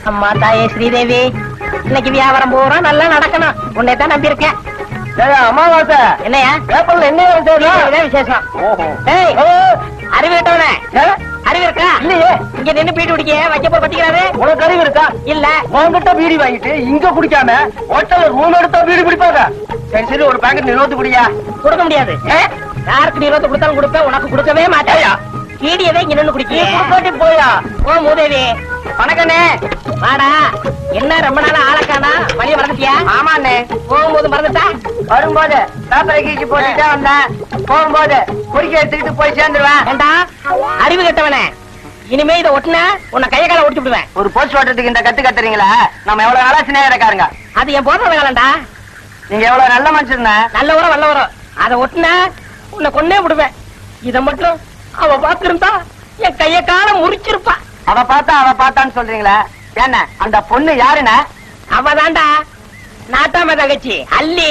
அம்மா தாயே ஸ்ரீதேவி இன்னைக்கு வியாபாரம் பூரா நல்லா நடக்கணும் உன்னை தான் நம்பி இருக்கேன் அமாவாசை என்னையா பேப்பர்ல என்ன வரும் தெரியல இதான் விசேஷம் ஓஹோ ஏய் அறிவு விட்டவனே அறிவு இருக்கா இல்லையே இங்க நின்னு பீட்டு குடிக்க வைக்க போய் பத்திக்கிறாரு உனக்கு அறிவு இருக்கா இல்ல உன்கிட்ட பீடி வாங்கிட்டு இங்க குடிக்காம ஹோட்டல்ல ரூம் எடுத்தா பீடி குடிப்பாங்க சரி சரி ஒரு பாக்கெட் நிறுவத்து குடியா கொடுக்க முடியாது யாருக்கு நீ இருபத்து கொடுத்தாலும் கொடுப்பேன் உனக்கு கொடுக்கவே மாட்டேன் கீடியவே இங்க நின்னு குடிக்க போயா ஓ மூதேவி வணக்கண்ணே வாடா என்ன ரொம்ப நாளா ஆளக்கானா வழிய மறந்துட்டியா ஆமாண்ணே போகும்போது மறந்துட்டா வரும்போது பேப்பரை கீச்சு போட்டுட்டே வந்தேன் போகும்போது குடிக்க எடுத்துக்கிட்டு போய் சேர்ந்துருவேன் ஏண்டா அறிவு கெட்டவனே இனிமே இதை ஒட்டினா உன்னை கைய கால ஒடிச்சு விடுவேன் ஒரு போஸ்ட் ஓட்டுறதுக்கு இந்த கத்து கத்துறீங்களா நம்ம எவ்வளவு நாளா சின்ன இருக்காருங்க அது என் போடுற வேலைண்டா நீங்க எவ்வளவு நல்ல மனுஷன் நல்ல உரம் வல்ல உரம் அதை ஒட்டினா உன்னை கொன்னே விடுவேன் இதை மட்டும் அவ பாத்திருந்தா என் கைய கால முறிச்சிருப்பா அவ பார்த்தா அவ பார்த்தான்னு சொல்றீங்களா என்ன அந்த பொண்ணு யாருண்ணே அவதான்டா நாட்டாம தங்கச்சி அள்ளி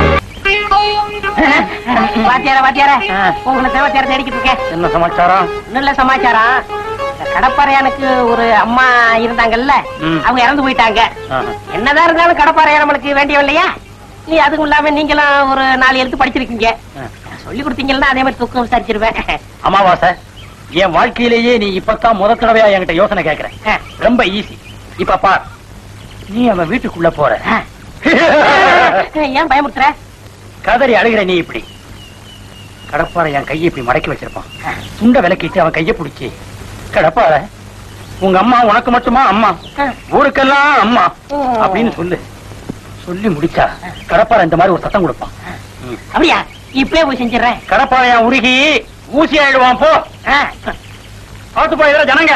வாத்தியார வாத்தியார உங்களை தேவத்தியார தேடிக்கிட்டு இருக்கேன் என்ன சமாச்சாரம் நல்ல சமாச்சாரம் இந்த கடப்பாறையானுக்கு ஒரு அம்மா இருந்தாங்கல்ல ம். அவங்க இறந்து போயிட்டாங்க என்னதான் இருந்தாலும் கடப்பாறையா நம்மளுக்கு வேண்டியவ இல்லையா நீ அதுவும் இல்லாம நீங்களும் ஒரு நாலு எழுத்து படிச்சிருக்கீங்க சொல்லி கொடுத்தீங்கன்னா அதே மாதிரி தூக்கம் விசாரிச்சிருவேன் அமாவாசை என் வாழ்க்கையிலேயே நீ இப்பதான் முத தடவையா என்கிட்ட யோசனை கேக்குற ஆ. ரொம்ப ஈஸி இப்ப பார் நீ அவன் வீட்டுக்குள்ள போற ஆ. ஏன் பயமுறுத்துற கதறி அழுகிற நீ இப்படி கடப்பாறை என் கையை இப்படி மடக்கி வச்சிருப்பான் துண்ட விலக்கிட்டு அவன் கையை பிடிச்சி கடப்பாறை உங்க அம்மா உனக்கு மட்டுமா அம்மா ஆ. ஊருக்கெல்லாம் அம்மா ஓ. அப்படின்னு சொல்லு சொல்லி முடிச்சா கடப்பாறை இந்த மாதிரி ஒரு சத்தம் கொடுப்பான் ம். அப்படியா இப்பவே போய் செஞ்சிடறேன் கடப்பாறையா உருகி ஊசி ஆயிடுவான் போ ஆ. பார்த்து போய் ஜனங்க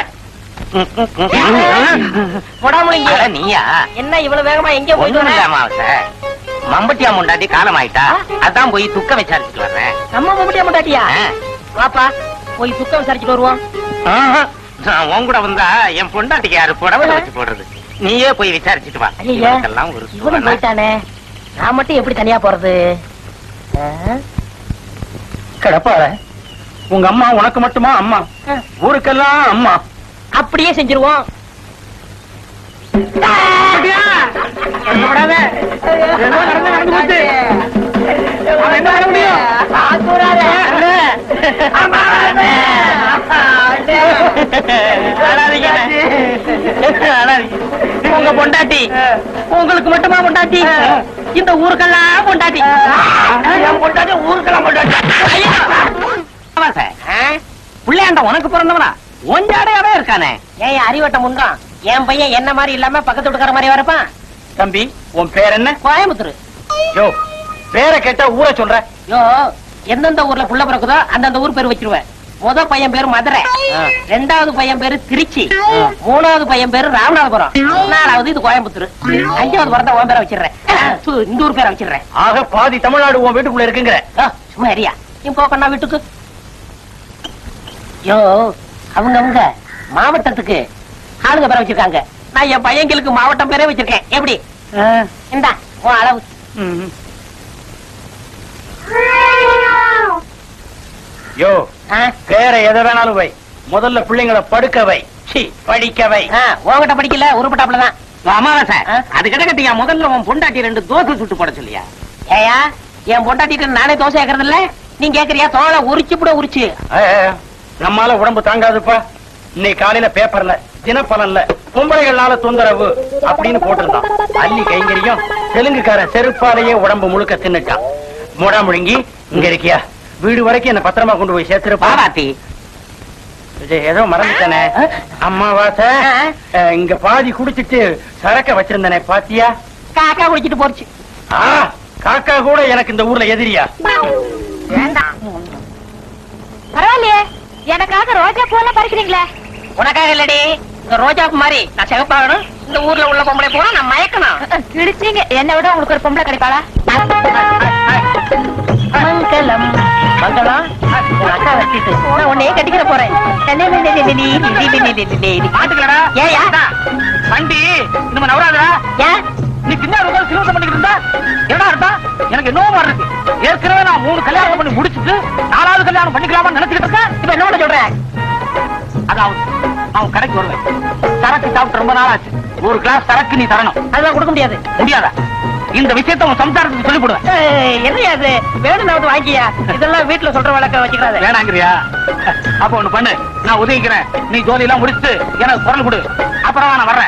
போடாமலிங்க அட நீயா என்ன இவ்வளவு வேகமா எங்க போயிட்டு ஒண்ணும் வர? இல்ல அமாவாசை மம்பட்டியா முண்டாட்டி காலம் ஆயிட்டா ஆ? அதான் போய் துக்க விசாரிச்சுட்டு வர்றேன் நம்ம மம்முட்டியா முட்டாட்டியா ஆ. வாப்பா போய் துக்கம் விசாரிச்சுட்டு வருவோம் ஆஹா, நான் உன் கூட வந்தா என் பொண்டாட்டிக்கு யாரு புடவை வச்சு போடுறது நீயே போய் விசாரிச்சுட்டு வா ஐயா இவனுக்கெல்லாம் ஒரு இவனும் சுவனா. போயிட்டானே நான் மட்டும் எப்படி தனியா போறது ஆ? கடப்பாறை உங்க அம்மா உனக்கு மட்டுமா அம்மா ஆ. ஊருக்கெல்லாம் அம்மா அப்படியே செஞ்சிருவோம் கஷ்டப்படாத. ஏதோ நடந்து நடந்து போச்சு. அவன் என்ன பண்ண முடியும்? அழாதீங்க. அழாதீங்க. உங்க பொண்டாட்டி உங்களுக்கு மட்டுமா பொண்டாட்டி இந்த ஊருக்கெல்லாம் பொண்டாட்டி என் பொண்டாட்டி ஊருக்கெல்லாம் பொண்டாட்டி. அமாவாசை, பிள்ளையாண்ட உனக்கு பிறந்தவனா ஒஞ்சாடையாவே இருக்கானே ஏன் அறிவட்டம் உண்டான் என் பையன் என்ன மாதிரி இல்லாம பக்கத்து வீட்டுக்கார மாதிரி வரப்பான் தம்பி உன் பேர் என்ன கோயம்புத்தூர் யோ பேரை கேட்டா ஊரை சொல்ற யோ எந்தெந்த ஊர்ல புள்ள பிறக்குதோ அந்தந்த ஊர் பேர் வச்சிருவேன் முத பையன் பேரு மதுரை ரெண்டாவது பையன் பேரு திருச்சி மூணாவது பையன் பேரு ராமநாதபுரம் நாலாவது இது கோயம்புத்தூர் அஞ்சாவது பிறந்த உன் பேரை வச்சிடுறேன் சு, இந்த ஊர் பேரை வச்சிடுறேன் ஆக பாதி தமிழ்நாடு உன் வீட்டுக்குள்ள இருக்குங்கிற ஆ, சும்மா அறியா நீ போக்கண்ணா வீட்டுக்கு யோ அவங்க அவங்க மாவட்டத்துக்கு ஆளுங்க பேரை வச்சிருக்காங்க நான் என் பையங்களுக்கு மாவட்டம் பேரே வச்சிருக்கேன் எப்படி இந்தா உன் அளவு ம். யோ ஆ, வேற எதை வேணாலும் வை முதல்ல பிள்ளைங்களை படுக்க வை சி படிக்க வை ஆ, உன்கிட்ட படிக்கல உருப்பட்டாப்புலதான் அமாவாசை ஆ? அது கிடக்கட்டியா முதல்ல உன் பொண்டாட்டி ரெண்டு தோசை சுட்டு போட சொல்லியா ஏயா என் பொண்டாட்டிட்டு நானே தோசை கேக்குறது இல்ல நீ கேக்குறியா தோலை உரிச்சு கூட உரிச்சு ஏ, ஏ, நம்மால உடம்பு தாங்காதுப்பா இன்னைக்கு காலையில பேப்பர்ல தினப்பலன்ல பொம்பளைகள்னால தொந்தரவு அப்படின்னு போட்டிருந்தான் அள்ளி கைங்கரியம் தெலுங்குக்காரன் செருப்பாலேயே உடம்பு முழுக்க தின்னுட்டான் மூடா முழுங்கி இங்க இருக்கியா வீடு வரைக்கும் என்ன பத்திரமா கொண்டு போய் சேர்த்துருப்பா பாராட்டி இது ஏதோ மறந்துட்டானே அம்மாவாசை அஹ், இங்க பாதி குடிச்சிட்டு சரக்க வச்சிருந்தனே பாத்தியா காக்கா குடிச்சிட்டு போச்சு ஆ, காக்கா கூட எனக்கு இந்த ஊர்ல எதிரியா பரவாயில்லையே எனக்காக ரோஜா பூலாம் பறிக்கிறீங்களே உனக்காக இல்லடி இந்த ரோஜாப்பு மாதிரி நான் சிகப்பாகணும் இந்த ஊர்ல உள்ள பொம்பளை போனா நான் மயக்கணும் கிழிச்சீங்க என்னை விட உங்களுக்கு ஒரு பொம்பளை கிடைப்பாளா மங்களம் மங்களம் உன் அக்கா வச்சிட்டு நான் உன்னையே கட்டிக்கிற போறேன் பாத்துக்கலடா ஏயா வண்டி நம்ம நவராதரா ஏன் நீ சின்ன உட்கார்ந்து சிவசம் பண்ணிக்கிட்டு இருந்தா என்னடா அர்த்தம் எனக்கு என்னவோ மாதிரி இருக்கு ஏற்கனவே நான் மூணு கல்யாணம் பண்ணி முடிச்சிட்டு நாலாவது கல்யாணம் பண்ணிக்கலாமான்னு நினைச்சிட்டு இருக்கேன் இப்ப என்ன பண்ண சொல்ற அதாவது அவன் கடைக்கு வருவேன் சரக்கு சாப்பிட்டு ரொம்ப நாள் ஆச்சு ஒரு கிளாஸ் சரக்கு நீ தரணும் அதெல்லாம் கொடுக்க முடியாது முடியாதா இந்த விஷயத்தை உன் சம்சாரத்துக்கு சொல்லி போடுவேன் ஏய், என்னையா அது வேணும்னா வந்து வாங்கியா இதெல்லாம் வீட்டுல சொல்ற வழக்க வச்சுக்கிறாத வேணாங்கிறியா அப்ப ஒண்ணு பண்ணு நான் உதவிக்கிறேன் நீ ஜோலி எல்லாம் முடிச்சுட்டு எனக்கு குரல் கொடு அப்புறம் நான் வர்றேன்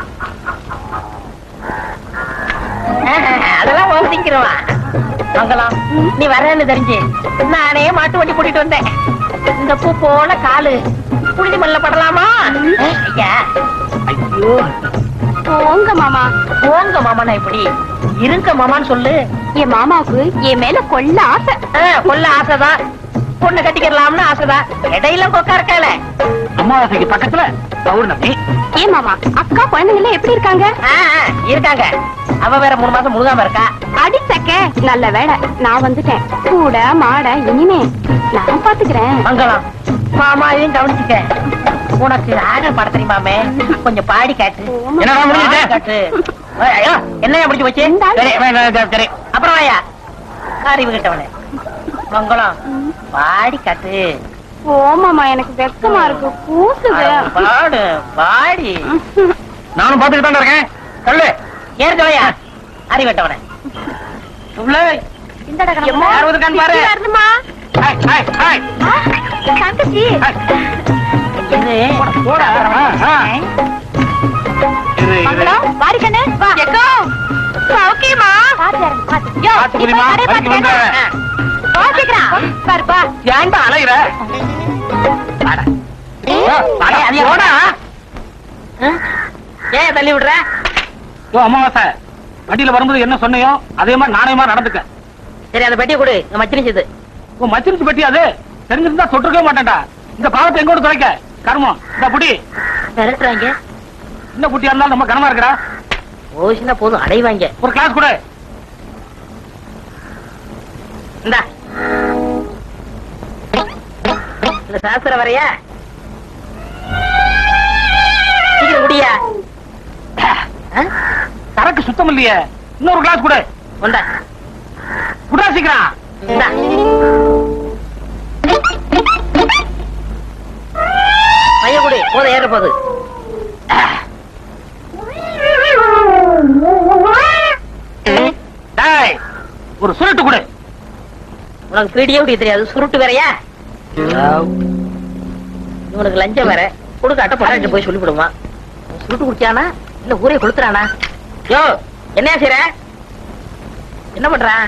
அதெல்லாம் ஓசிக்கிறவா மங்கலம் நீ வரேன்னு தெரிஞ்சு நானே மாட்டு வண்டி கூட்டிட்டு வந்தேன் இந்த பூ போல காலு புழுதி மல்ல படலாமா ஐயா ஐயோ போங்க மாமா போங்க மாமாண்ணா இப்படி இருங்க மாமான்னு சொல்லு என் மாமாவுக்கு என் மேல கொள்ள ஆசை ஆ, கொல்ல ஆசைதான் பொண்ணு கட்டிக்கிறலாம்னு ஆசைதான் இடையில கொக்கா இருக்கால அமாவாசைக்கு பக்கத்துல பௌர்ணமி ஏன் மாமா அக்கா குழந்தைங்க எப்படி இருக்காங்க ஆ, ஆ, இருக்காங்க அவ வேற மூணு மாசம் முழுகாம இருக்கா அடிச்சக்க நல்ல வேலை நான் வந்துட்டேன் கூட மாட இனிமே நான் பாத்துக்கிறேன் மங்களம் மாமாவையும் கவனிச்சுக்க உனக்கு ஆக பாட தெரியுமாமே கொஞ்சம் பாடி காட்டு என்னடா முடிஞ்சது? பாடி காட்டு ஏய், ஐயோ, என்னையா பிடிச்சு வச்சு இந்தாங்க. சரி வே- வே- வே- சரி அப்புறம் வாயா அறிவு கிட்டவனே மங்களம் பாடி காட்டு ஓ மாமா எனக்கு வெக்கமா இருக்கு கூசுது அட, பாடு பாடி நானும் பாத்துக்கிட்டு தான் இருக்கேன் சொல்லு ஏற்கவையா அறிவட்டவனே இந்தடா கணக்கு. எம்மா, அறுபது கண் பாரு. இப்படி வருதும்மா. ஹாய் ஹாய் ஹாய் ஆ, தங்கச்சி இது போடா ஆ, ஆ. இரு, இரு. மங்களம், வாடி கண்ணு, வா. சௌக்கியமா? பாத்து இறங்கு, பாத்து. யோ, பாத்து நீ புரியுமா? போய் கடையை வரைக்கும் பாத்து வந்துடுறேன். கேளு. வா, சீக்கிரம். பாருப்பா. ஏன்டா அலையிற வாடா. வாடா, ஏய், அது ஏன் போடா. ஏன் தள்ளி விடுற ஓ அமாவாசை வண்டியில வரும்போது என்ன சொன்னையோ அதே மாதிரி நானே மாதிரி நடந்துக்க சரி அந்த பெட்டியை கொடு மச்சினிச்சது உன் மச்சிருச்சு பெட்டி அது தெரிஞ்சிருந்தா தொட்டிருக்கவே மாட்டேன்டா இந்த பாவத்தை எங்கோடு துறைக்க கர்மம் இந்த புடி மிரட்டுறாங்க இந்த புட்டியா இருந்தாலும் ரொம்ப கனமா இருக்கடா ஓசினா போதும் அடைவாங்க ஒரு கிளாஸ் கொடு இந்தா இந்த சாஸ்திரம் வரையா சீக்கிரம் குடியா ஆ? சரக்கு சுத்தம் இல்லையே இன்னொரு கிளாஸ் கொடு கொண்டா குடா சீக்கிரம் இந்தா பைய குடி போதும் ஏற போகுது டேய் ஒரு சுருட்டு கொடு உனக்கு பீடியே குடிக்க தெரியாது சுருட்டு வேறயா இவனுக்கு லஞ்சம் வேற கொடுக்க அட்டை பொட்டாட்டி போய் சொல்லிவிடுமா சுருட்டு குடிச்சானா இல்ல ஊரே கொடுத்துறானா யோ என்ன செய்ற என்ன பண்றான்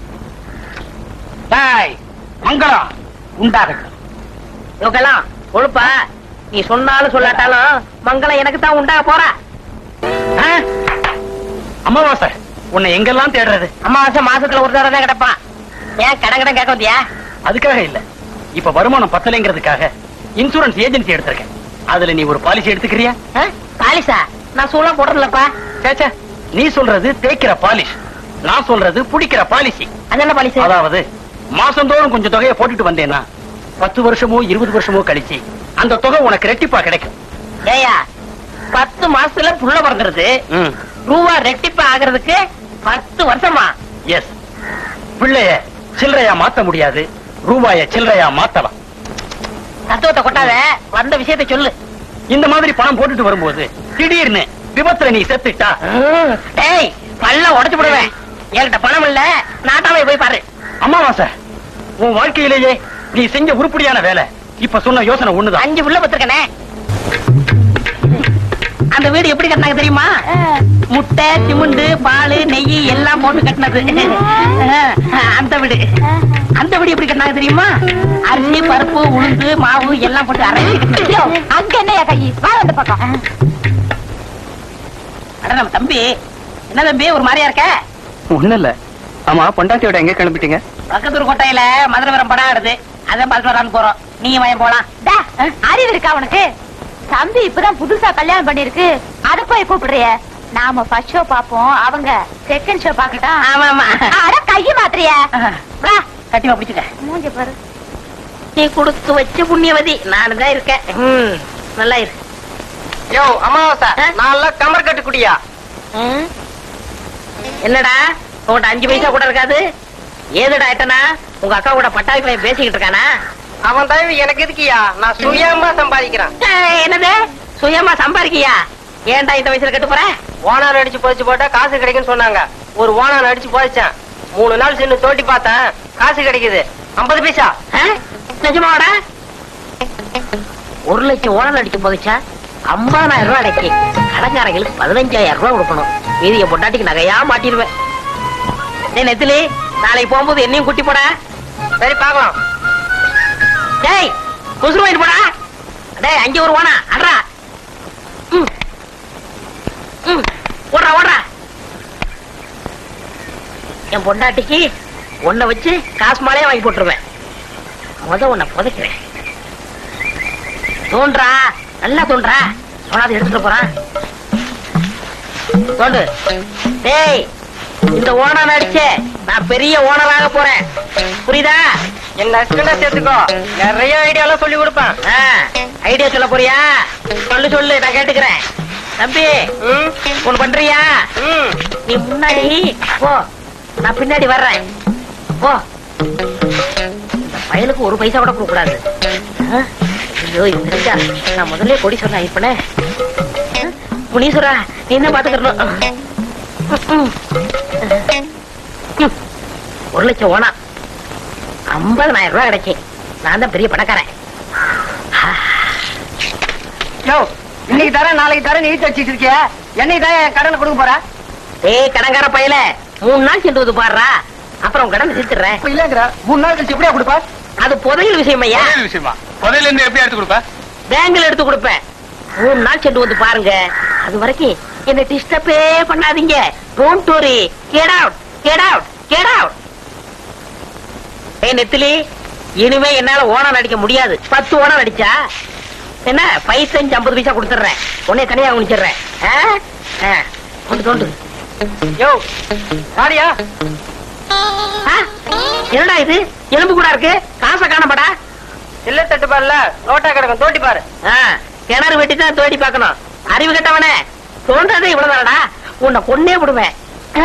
டேய் மங்களம் உண்டாகட்டும் இவங்கெல்லாம் கொழுப்பா நீ சொன்னாலும் சொல்லாட்டாலும் மங்களம் எனக்கு தான் உண்டாக போறா ஆ? அமாவாசை உன்னை எங்கெல்லாம் தேடுறது அமாவாசை மாசத்துல ஒரு தடவை தான் கிடப்பான் ஏன் கடன் கடன் கேட்க வந்தியா அதுக்காக இல்ல இப்ப வருமானம் பத்தலைங்கிறதுக்காக இன்சூரன்ஸ் ஏஜென்சி எடுத்திருக்கேன் அதுல நீ ஒரு பாலிசி எடுத்துக்கிறியா ஆ? பாலிசா நான் சூழலாம் போடுறதில்லப்பா சேச்சே நீ சொல்றது தேய்க்கிற பாலிஷ் நான் சொல்றது புடிக்கிற பாலிசி அது என்ன பாலிசி அதாவது மாசந்தோறும் கொஞ்சம் தொகையை போட்டுட்டு வந்தேன்னா பத்து வருஷமோ இருபது வருஷமோ கழிச்சு அந்த தொகை உனக்கு ரெட்டிப்பா கிடைக்கும் ஏயா பத்து மாசத்துல புள்ள பிறந்துருது ரூபா ரெட்டிப்பு ஆகுறதுக்கு பத்து வருஷமா எஸ் பிள்ளைய சில்லறையா மாத்த முடியாது ரூபாய சில்லறையா மாத்தலாம் தத்துவத்தை கொட்டாத வந்த விஷயத்தை சொல்லு இந்த மாதிரி பணம் போட்டுட்டு வரும்போது திடீர்னு விபத்துல நீ செத்துட்டா ம், டேய் பல்ல உடைச்சு விடுவேன் என்கிட்ட பணம் இல்ல நாட்டாவே போய் பாரு அமாவாசை உன் வாழ்க்கையிலேயே நீ செஞ்ச உருப்படியான வேலை இப்ப சொன்ன யோசனை ஒண்ணுதான் அஞ்சு புள்ள பத்திருக்கனே அந்த வீடு எப்படி கட்டினாங்க தெரியுமா முட்டை சிமுண்டு பால் நெய் எல்லாம் போட்டு கட்டினது அந்த வீடு அந்த வீடு எப்படி கட்டினாங்க தெரியுமா அரிசி பருப்பு உளுந்து மாவு எல்லாம் போட்டு அரைச்சி கட்டினது. யோ, அங்க என்னையா கை வா அந்த பக்கம் அட நம்ம தம்பி என்ன தம்பி ஒரு மாதிரியா இருக்க ஒண்ணு இல்ல ஆமா பொண்டாட்டியோட எங்க கிளம்பிட்டீங்க பக்கத்தூர் கோட்டையில மதுரை வீரம் படம் ஆடுது அதான் பார்த்து வரான்னு போறோம் நீங்க மயம் போலாம் டா, அறிவு இருக்கா உனக்கு தம்பி இப்பதான் புதுசா கல்யாணம் பண்ணிருக்கு அத போய் கூப்பிடுறிய நாம ஃபர்ஸ்ட் ஷோ பாப்போம் அவங்க செகண்ட் ஷோ பாக்கட்டா ஆமா ஆமா அட கைய மாத்திரியா வா கட்டிமா பிடிச்சுக்க மூஞ்ச பாரு நீ கொடுத்து வச்சு புண்ணியவதி நானு தான் இருக்கேன் ம், நல்லா இரு யோ அமாவாசை ஆ? நான் கமர் கட்டு குடியா ம்? என்னடா உங்கள்கிட்ட அஞ்சு பைசா கூட இருக்காது ஏதுடா ஆயிட்டனா உங்க அக்கா கூட பட்டாவி பையன் பேசிக்கிட்டு இருக்கானா அவன் தயவு எனக்கு எதுக்கியா நான் சுயமா சம்பாதிக்கிறேன் ஏய், என்னது சுயமா சம்பாதிக்கியா ஏன்டா இந்த வயசுல கட்டு போற ஓனான் அடிச்சு புதைச்சு போட்டா காசு கிடைக்குன்னு சொன்னாங்க ஒரு ஓனான் அடிச்சு புதைச்சேன் மூணு நாள் சென்று தோண்டி பார்த்தேன் காசு கிடைக்குது ஐம்பது பைசா ஆ? நிஜமாவாடா ஒரு லட்சம் ஓனர் அடிச்சு போதுச்சா ஐம்பதாயிரம் ரூபாய் அடைக்கி கடங்காரங்களுக்கு பதினஞ்சாயிரம் ரூபாய் கொடுக்கணும் மீதிய பொண்டாட்டிக்கு நகையா மாட்டிடுவேன் டேய் நெத்திலி நாளைக்கு போகும்போது என்னையும் குட்டி போடா சரி பார்க்கலாம் டேய் குசுறு வாங்கிட்டு போடா டேய் அங்கே ஒரு ஓனா அட்ரா ம். ம். ஓடுறா ஓடுறா என் பொண்டாட்டிக்கு உன்னை வச்சு காசு மாலையே வாங்கி போட்டுருவேன் முத உன்னை புதைக்கிறேன் தோன்றா நல்லா தோன்றா அவனாவது எடுத்துட்டு போறான் தோண்டு டேய் இந்த ஓனர் அடிச்சே நான் பெரிய ஓனராக போறேன் புரியுதா என்ன அசிஸ்டண்டா சேர்த்துக்கோ நிறைய ஐடியாலாம் சொல்லி கொடுப்பேன் ஐடியா சொல்ல போறியா சொல்லு சொல்லு நான் கேட்டுக்கிறேன் தம்பி ம், ஒண்ணு பண்றியா ம். நீ முன்னாடி போ நான் பின்னாடி வர்றேன் போ இந்த பயலுக்கு ஒரு பைசா கூட கொடுக்க கூடாது ஆ? ஐயோ இது தெரிஞ்சா நான் முதல்ல கொடி சொன்னேன் இப்பனே முனீஸ்வரா நீ என்ன பாத்துக்கணும் ஒரு லட்சம் ஓனா ஐம்பதனாயிரம் ரூபாய் கிடைச்சு நான் தான் பெரிய பணக்காரன் யோ இன்னைக்கு தரேன் நாளைக்கு தரேன் நீ வச்சுட்டு இருக்கிய என்னைக்கு தான் என் கடனை கொடுக்க போற ஏய் கடங்கார பயல மூணு நாள் சென்று வந்து பாடுறா அப்புறம் உன் கடனை தீர்த்துறேன் இப்ப இல்லங்கிற மூணு நாள் கழிச்சு எப்படியா கொடுப்ப அது புதையல் விஷயம் ஐயா புதையல் விஷயமா புதையல இருந்து எப்படி எடுத்து கொடுப்ப பேங்க்ல எடுத்து கொடுப்பேன் மூணு நாள் சென்று வந்து பாருங்க அது வரைக்கும் என்ன டிஸ்டர்பே பண்ணாதீங்க don't worry get out get out get out ஏய் நெத்திலி இனிமே என்னால ஓனம் அடிக்க முடியாது பத்து ஓனம் அடிச்சா என்ன பைசஞ்சு ஐம்பது பைசா கொடுத்துட்றேன் உன்னை தனியா குனிச்சிடுறேன் ஆ? ஆ, கொண்டு தோண்டு யோ சாரியா ஆ? என்னடா இது எலும்பு கூட இருக்கு காசை காணப்படா இல்ல தட்டு பாருல நோட்டா கிடக்கும் தோட்டி பாரு ஆ, கிணறு வெட்டி தான் தோண்டி பார்க்கணும் அறிவு கட்டவனே தோன்றதே இவ்வளவுதானடா உன்னை கொன்னே விடுவேன் ஆ?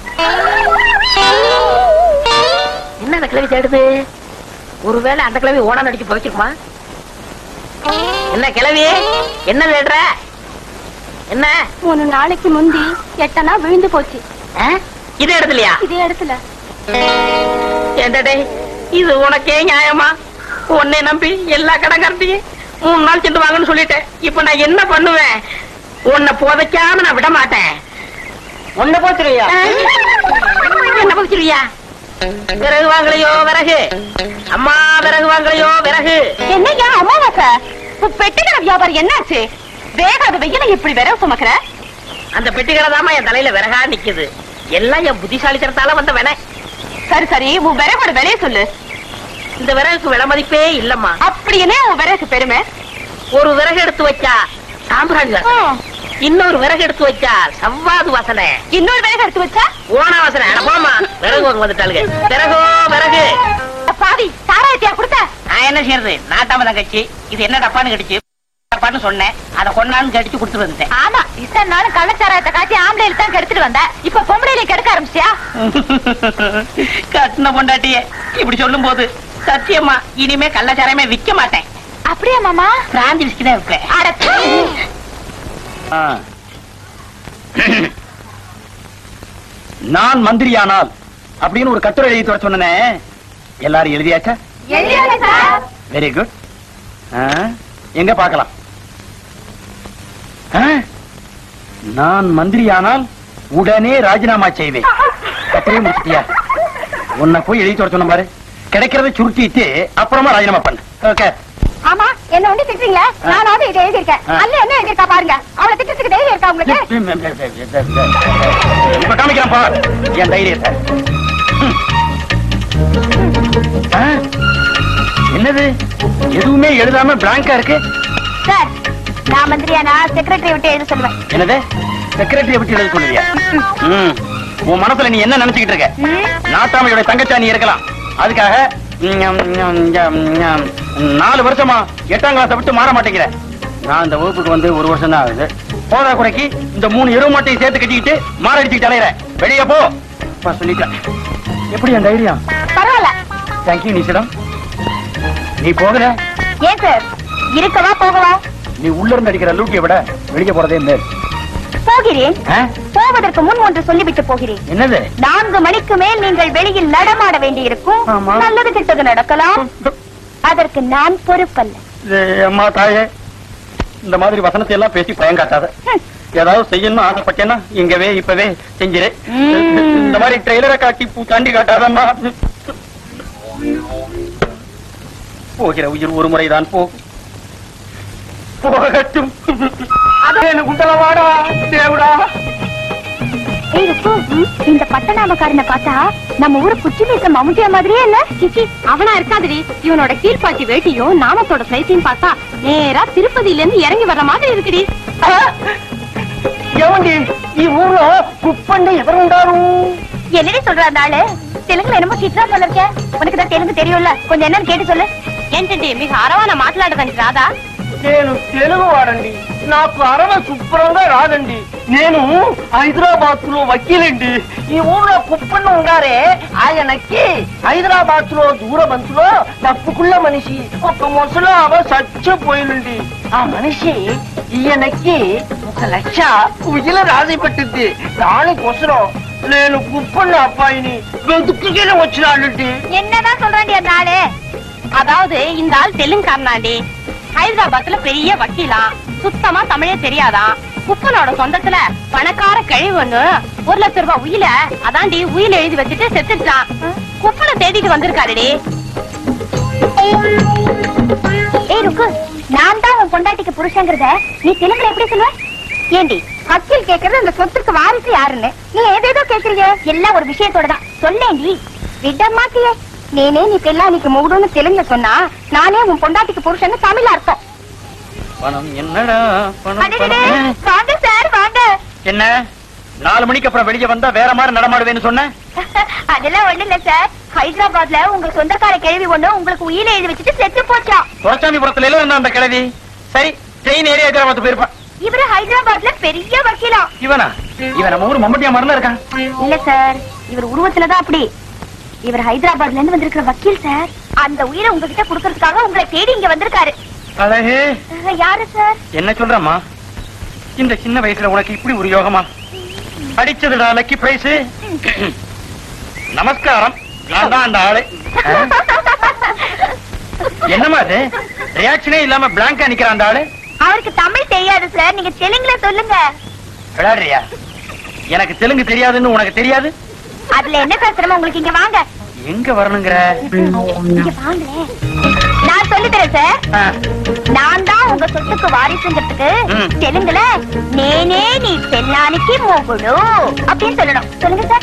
என்ன அந்த கிழவி தேடுது ஒருவேளை அந்த கிழவி ஓனா அடிச்சு போய்ச்சிருக்குமா என்ன கிழவி என்ன தேடுற என்ன மூணு நாளைக்கு முந்தி எட்டனா விழுந்து போச்சு ஆ? இதே இடத்துலயா இதே இடத்துல ஏண்டடே இது உனக்கே நியாயமா உன்னை நம்பி எல்லா கடங்காரத்தையும் மூணு நாள் சென்று வாங்கன்னு சொல்லிட்டேன் இப்ப நான் என்ன பண்ணுவேன் உன்னை புதைக்காம நான் விட மாட்டேன் ஒண்ணு போச்சுருவியா என்ன புதைச்சிருவியா விறகு வாங்கலையோ விறகு அம்மா விறகு வாங்கலையோ விறகு என்னையா அமாவாசை உன் பெட்டிக்கடை வியாபாரம் என்னாச்சு வேகாத வெயில இப்படி விரவு சுமக்கிற அந்த பெட்டிகளை தாமா என் தலையில விறகா நிக்குது எல்லாம் என் புத்திசாலித்தனத்தால வந்த வேண சரி சரி உன் விறகோட விலைய சொல்லு இந்த விறகுக்கு விலை மதிப்பே இல்லம்மா அப்படி என்ன உன் விறகுக்கு பெருமை ஒரு விறகு எடுத்து வச்சா சாம்பிராணி வாசனை இன்னொரு விறகு எடுத்து வச்சா சவ்வாது வாசனை இன்னொரு விறகு எடுத்து வச்சா ஓன வாசனை அட போமா விறகு வாங்க வந்துட்டாளுங்க விறகோ விறகு பாவி சாராயத்தியா கொடுத்த நான் என்ன செய்யறது நாட்டாம தங்கச்சி இது என்ன டப்பான்னு கடிச்சு டப்பான்னு சொன்னேன் அதை கொண்டான்னு கடிச்சு கொடுத்துட்டு வந்துட்டேன் ஆமா இத்தனை நாளும் கள்ளச்சாராயத்தை காட்டி ஆம்பளையில தான் கெடுத்துட்டு வந்த இப்ப பொம்பளையில கெடுக்க ஆரம்பிச்சியா கட்டின பொண்டாட்டியே இப்படி சொல்லும் போது சத்தியமா இனிமே கள்ளச்சாரமே விக்க மாட்டேன் அப்படியா மாமா பிராந்தி விஸ்கி தான் இருப்பேன் அட தூ. நான் மந்திரியானால் அப்படின்னு ஒரு கட்டுரை எழுதி வர சொன்னேன் எல்லாரும் எழுதியாச்சா எழுதியாச்சு சார். வெரி குட் எங்க பார்க்கலாம் ஆ? நான் மந்திரியானால் உடனே ராஜினாமா செய்வேன் கட்டுரையை முடிச்சிட்டியா உன்னை போய் எழுதி வர சொன்ன பாரு கிடைக்கிறத சுருட்டிட்டு அப்புறமா ராஜினாமா பண்ணு ஓகே ஆமா என்ன ஒண்ணு திட்டுறீங்களா நானாவது இதை எழுதியிருக்கேன் ஆ. அல்ல என்ன எழுதியிருக்கா பாருங்க அவளை திட்டத்துக்கு தைரியம் இருக்கா உங்களுக்கு இப்ப காமிக்கிறேன் பார் என் தைரியத்தை ம். ஆ? என்னது எதுவுமே எழுதாம பிளாங்கா இருக்கு சார் நான் மந்திரியானா செக்ரட்டரி விட்டு எழுத சொல்லுவேன் என்னது செக்ரட்டரிய விட்டு எழுத சொல்லுவியா ம். உன் மனசுல நீ என்ன நினைச்சுக்கிட்டு இருக்க ம். நாட்டாமையோட தங்கச்சா நீ இருக்கலாம் அதுக்காக ம், ம், ம், ம், நாலு வருஷமா எட்டாம் கிளாஸ் விட்டு மாற மாட்டேங்கிற நான் இந்த வகுப்புக்கு வந்து ஒரு வருஷம் தான் ஆகுது போதா குறைக்கு இந்த மூணு எருவு மாட்டையும் சேர்த்து கட்டிக்கிட்டு மாரடிச்சுக்கிட்டு அலையிற வெளியே போ அப்பா சொல்லிட்டேன் எப்படி என் தைரியம் பரவாயில்ல தேங்க்யூ நிஷிடம் நீ போகல ஏன் சார் இருக்கவா போகவா நீ உள்ள இருந்து அடிக்கிற லூட்டியை விட வெளியே போறதே மேல் போகிறேன் ஆ? போவதற்கு முன் ஒன்று சொல்லிவிட்டு போகிறேன் என்னது நான்கு மணிக்கு மேல் நீங்கள் வெளியில் நடமாட வேண்டியிருக்கும் ஆமா. நல்லது கெட்டது நடக்கலாம் அதற்கு நான் பொறுப்பல்ல இது, அம்மா தாயே இந்த மாதிரி வசனத்தை எல்லாம் பேசி பயங்காட்டாத ஹம். ஏதாவது செய்யணும்னு ஆசைப்பட்டேன்னா இங்கவே இப்பவே செஞ்சிரு ம். இந்த மாதிரி ட்ரெய்லரை காட்டி பூச்சாண்டி காட்டாதம்மா போகிற உயிர் ஒரு முறைதான் போகும் போகட்டும் எனக்கு உண்டலவாடா தேவடா ஏய், ருக்கு, இந்த பட்டநாமக்காரனை பார்த்தா நம்ம ஊரு குச்சி மீச மம்முட்டியா மாதிரியே இல்ல சிச்சி அவனா இருக்காதுடி இவனோட கீழ்பாட்டி வேட்டியும் நாமத்தோட சைத்தையும் பார்த்தா நேரா திருப்பதியில இருந்து இறங்கி வர்ற மாதிரி இருக்குடி ఏమండి ఈ ఊర్లో కుప్పండి ఎవరు ఉంటారు என்னடி சொல்ற அந்த ஆளு தெலுங்குல என்னமோ சித்ரா சொல்ல இருக்க உனக்கு தான் தெலுங்கு தெரியும்ல கொஞ்சம் என்னன்னு கேட்டு சொல்லு ఏంటండి మీకు అరవాన మాట్లాడడానికి రాదా నేను తెలుగు వాడండి నాకు అరవ శుభ్రంగా రాదండి నేను హైదరాబాద్ లో వకీలండి ఈ ఊర్లో కుప్పన్న ఉండారే ఆయనకి హైదరాబాద్ లో దూరబంతులో తప్పుకున్న మనిషి ఒక ముసలామ చచ్చిపోయిందండి ఆ మనిషి ఈయనకి ఒక లక్ష విజిల రాసి పెట్టింది దానికోసం నేను కుప్పన్న అబ్బాయిని వెతుక్కుని వచ్చినాడండి என்னதான் சொல்றாண்டி அந்த ஆளு அதாவது இந்த ஆள் தெலுங்காரனாண்டி ஹைதராபாத்ல பெரிய வக்கீலா சுத்தமா தமிழே தெரியாதான் குப்பனோட சொந்தத்துல பணக்கார கழிவு ஒண்ணு ஒரு லட்சம் ரூபாய் உயில அதாண்டி உயில எழுதி வச்சுட்டு செத்துட்டான் குப்பனை தேடிட்டு வந்திருக்காருடி ஏய் ருக்கு நான் தான் உன் பொண்டாட்டிக்கு புருஷங்கிறத நீ தெலுங்குல எப்படி சொல்லுவ ஏண்டி வக்கீல் கேக்குறது அந்த சொத்துக்கு வாரிசு யாருன்னு நீ ஏதேதோ கேக்குறீங்க எல்லாம் ஒரு விஷயத்தோட தான் சொல்லேண்டி விட மாட்டியே నేనే నీ పిల్లానికి మొగుడును తెలుగులో சொன்னா நானே உன் பொண்டாட்டிக்கு புருஷன்னு தமிழ் அர்த்தம் பணம் என்னடா பணம் அடடடே, பணம் வாங்க சார் வாங்க என்ன நாலு மணிக்கு அப்புறம் வெளியே வந்தா வேற மாதிரி நடமாடுவேன்னு சொன்னேன் அதெல்லாம் ஒண்ணு இல்ல சார் ஹைதராபாத்ல உங்க சொந்தக்கார கேள்வி ஒண்ணு உங்களுக்கு உயிரை எழுதி வச்சுட்டு செத்து போச்சா துரச்சாமிபுரத்துல எல்லாம் இருந்தா அந்த கிழவி சரி ட்ரெயின் ஏரியா ஹைதராபாத் போயிருப்பான் இவரு ஹைதராபாத்ல பெரிய வக்கீலா இவனா இவன் நம்ம ஊர் மம்பட்டியா மாதிரிலாம் இருக்கான் இல்ல சார் இவர் உருவத்துலதான் அப்படி இவர் ஹைதராபாத்ல இருந்து வந்திருக்கிற வக்கீல் சார் அந்த உயிரை உங்ககிட்ட கொடுக்கறதுக்காக உங்களை தேடி இங்க வந்திருக்காரு அழகு அஹ், யாரு சார் என்ன சொல்றம்மா இந்த சின்ன வயசுல உனக்கு இப்படி ஒரு யோகமா அடிச்சதுடா லக்கி பிரைஸ் நமஸ்காரம் நான் தான் அந்த ஆளு ஆ? என்னம்மா அது ரியாக்ஷனே இல்லாம பிளாங்கா நிக்கிற அந்த ஆளு அவருக்கு தமிழ் தெரியாது சார் நீங்க தெலுங்குல சொல்லுங்க விளையாடுறியா எனக்கு தெலுங்கு தெரியாதுன்னு உனக்கு தெரியாது அதுல என்ன சார் சிரமம் உங்களுக்கு இங்க வாங்க எங்க வரணுங்கிற இங்க வாங்களேன் நான் சொல்லி தரேன் சார் ஆ, நான் தான் உங்க சொத்துக்கு வாரிசுங்கிறதுக்கு ம். தெலுங்குல நேனே நீ பெண்ணானிக்கு மோகுடு அப்படின்னு சொல்லணும் சொல்லுங்க சார்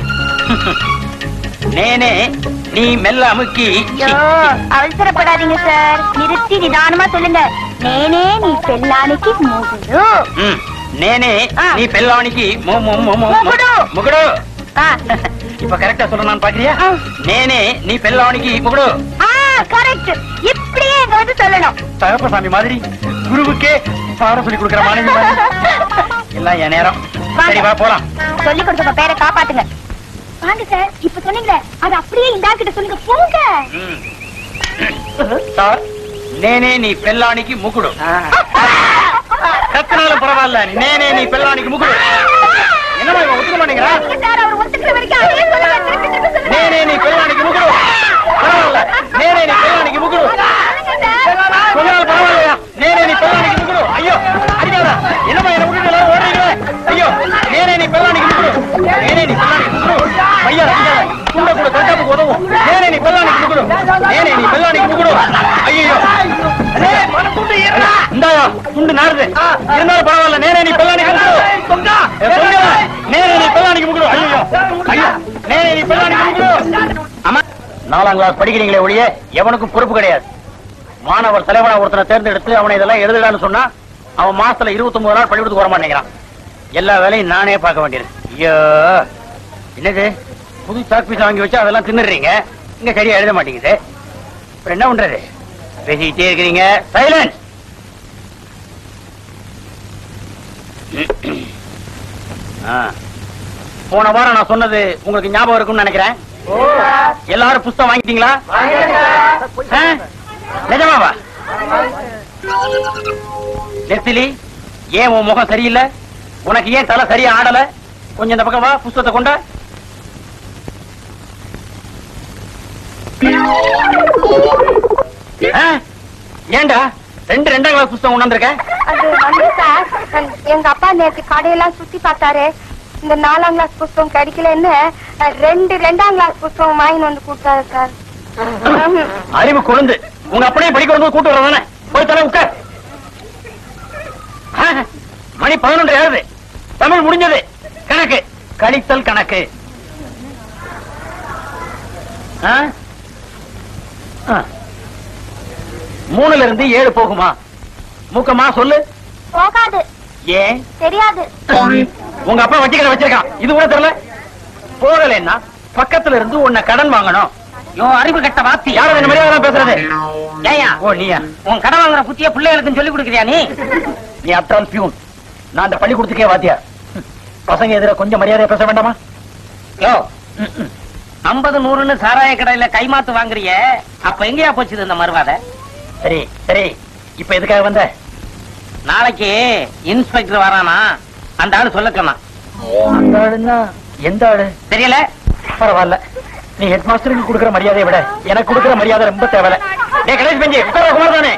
நேனே நீ மெல்ல அமுக்கி ஐயோ, அவசரப்படாதீங்க சார் நிறுத்தி நிதானமா சொல்லுங்க நேனே நீ பெண்ணானிக்கு மோகுடு ம், நேனே ஆ. நீ பெல்லாணிக்கு மு- மு- மு- மு- முகுடு. முகுடு ஆ. இப்ப கரெக்டா சொல்லணும் பாக்குறியா ஆ. நேனே நீ பெல்லாணிக்கு முகுடு ஆ கரெக்ட் இப்படியே இங்க வந்து சொல்லணும் தகப்பசாமி மாதிரி குருவுக்கே பாடம் சொல்லி கொடுக்கிற மாணவி மாதிரி. எல்லாம் என் நேரம் சரி வா போலாம் சொல்லி கொடுத்த பேரை காப்பாத்துங்க வாங்க சார் இப்ப சொன்னீங்களே அது அப்படியே இந்த ஆள் கிட்ட சொல்லுங்க போங்க ம். சார் நேனே நீ பெல்லாணிக்கு முகுடு கத்துனாலும் பரவாயில்ல நேனே நீ பெல்லாணிக்கு முகுடு என்னமா இவன் ஒத்துக்க மாட்டேங்கிறா இல்ல சார் அவர் ஒத்துக்கிற வரைக்கும் அதையே சொல்லுங்க திருப்பி திருப்பி சொல்லுங்க. நேனே நீ பெல்லாணிக்கு முகுடு பரவாயில்ல நேனே நீ பெல்லாணிக்கு முகுடு சொல்லுங்க சார். சொன்னால் பரவாயில்லையா நேனே நீ பெல்லாணிக்கு முகுடு ஐயோ அடிக்காதா என்னம்மா என்ன விட்டுட்டு எல்லாரும் ஓடுறீங்களே ஐயோ நேனே நீ பெல்லாணிக்கு முகுடு நேனே நீ பெல்லாணிக்கு முகுடு ஐயா அடிக்காத துண்ட கூட தட்டாப்புக்கு உதவும் நேனே நீ பெல்லாணிக்கு முகுடு நேனே நீ பெல்லாணிக்கு முகுடு ஐயோ இந்தாயா துண்டு நாருது இருந்தாலும் பரவாயில்ல நேரே நீ பெல்லாணிக்கு முகுடு ஏ, தொங்கா. நேரே நீ பெல்லாணிக்கு முகுடு ஐயோ ஐயோ நேரே நீ பெல்லாணிக்கு முகுடு ஆமா நாலாம் கிளாஸ் படிக்கிறீங்களே ஒழிய எவனுக்கும் பொறுப்பு கிடையாது மாணவர் தலைவனா ஒருத்தனை தேர்ந்தெடுத்து அவனை இதெல்லாம் எழுதுடான்னு சொன்னா அவன் மாசத்துல 29 நாள் பள்ளிக்கூடத்துக்கு வர மாட்டேங்கிறான் எல்லா வேலையும் நானே பார்க்க வேண்டியது ஐயோ என்னது புது சாக் பீஸ் வாங்கி வச்சு அதெல்லாம் தின்னுடுறீங்க இங்க சரியா எழுத மாட்டேங்குது அப்புறம் என்ன பண்றது பேசிக்கிட்டே இருக்கிறீங்க சைலன்ஸ் போன வாரம் நான் சொன்னது உங்களுக்கு ஞாபகம் இருக்கும்னு நினைக்கிறேன் எல்லாரும் புஸ்தகம் வாங்கிட்டீங்களா ஆ? நிஜமாவா நெத்திலி ஏன் உன் முகம் சரியில்லை உனக்கு ஏன் தலை சரியா ஆடல கொஞ்சம் இந்த பக்கம் வா புஸ்தகத்தை கொண்ட ஏண்டா ரெண்டு ரெண்டாம் கிளாஸ் புஸ்தகம் கொண்டாந்துருக்க அது வந்து சார் நான்- எங்க அப்பா நேற்று கடையெல்லாம் சுத்தி பார்த்தாரு இந்த நாலாம் கிளாஸ் புஸ்தகம் கிடைக்கலன்னு அஹ், ரெண்டு ரெண்டாம் கிளாஸ் புஸ்தகம் வாங்கிட்டு வந்து கொடுத்தாரு சார் அறிவு கொழுந்து உங்க அப்படியே படிக்க வந்து கூட்டு வரதானே போய் தலை உட்கார் ஆ, மணி பதினொன்று ஏழுது தமிழ் முடிஞ்சது கணக்கு கழித்தல் கணக்கு ஆ? ஆ. மூணுல இருந்து ஏழு போகுமா மூக்கமா சொல்லு போகாது ஏன் தெரியாது உங்க அப்பா வட்டி கடை வச்சிருக்கான் இது கூட தெரியல போகலைன்னா பக்கத்துல இருந்து உன்னை கடன் வாங்கணும் யோ அறிவு கட்ட வாத்தி யாரும் இந்த மரியாதை பேசுறது ஏயா ஓ நீயா உன் கடன் வாங்குற புத்திய பிள்ளைகளுக்கு சொல்லி கொடுக்குறியா நீ நீ அப்டால் பியூன் நான் அந்த பள்ளிக்கூடத்துக்கே வாத்தியா பசங்க எதிர கொஞ்சம் மரியாதையா பேச வேண்டாமா யோ ஐம்பது நூறுன்னு சாராய கடையில கைமாத்து வாங்குறிய அப்ப எங்கயா போச்சுது இந்த மறுவாத சரி சரி இப்ப எதுக்காக வந்த நாளைக்கு இன்ஸ்பெக்டர் வரானா அந்த ஆளு சொல்ல சொன்னான் அந்த ஆளுன்னா எந்த ஆளு தெரியல பரவாயில்ல நீ ஹெட் மாஸ்டருக்கு கொடுக்கிற மரியாதையை விட எனக்கு கொடுக்கிற மரியாதை ரொம்ப தேவையில்ல டேய் கணேஷ் பெஞ்சி உட்கார குமார் தானே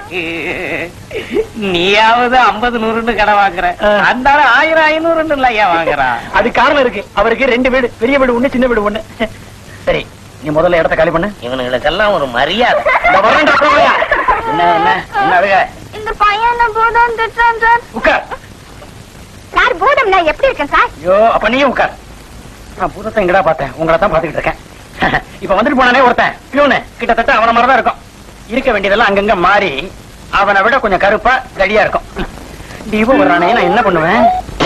நீயாவது ஐம்பது நூறுன்னு கடை வாங்குற ஆ. அந்த ஆளு ஆயிரம் ஐநூறுன்னு இல்ல ஐயா வாங்குறான் அது காரணம் இருக்கு அவருக்கு ரெண்டு வீடு பெரிய வீடு ஒண்ணு சின்ன வீடு ஒண்ணு சரி நீ முதல்ல இடத்த காலி பண்ணு இவனுங்களுக்கெல்லாம் ஒரு மரியாதை இந்த வரேன்டா போயா. என்ன என்ன என்ன அழுக இந்த பையன் பூதம் திட்டுறான் சார் உட்கார் சார் பூதம் நான் எப்படி இருக்கேன் சார் ஐயோ அப்ப நீயும் உட்கார் நான் பூதத்தை எங்கடா பார்த்தேன் உங்களை தான் பாத்துக்கிட்டு இருக்கேன் இப்ப வந்துட்டு போனானே ஒருத்தன் பியூனு கிட்டத்தட்ட அவன மாதிரி தான் இருக்கும் இருக்க வேண்டியதெல்லாம் அங்கங்க மாறி அவனை விட கொஞ்சம் கருப்பா தடியா இருக்கும் டிவோ வர்றானே நான் என்ன பண்ணுவேன்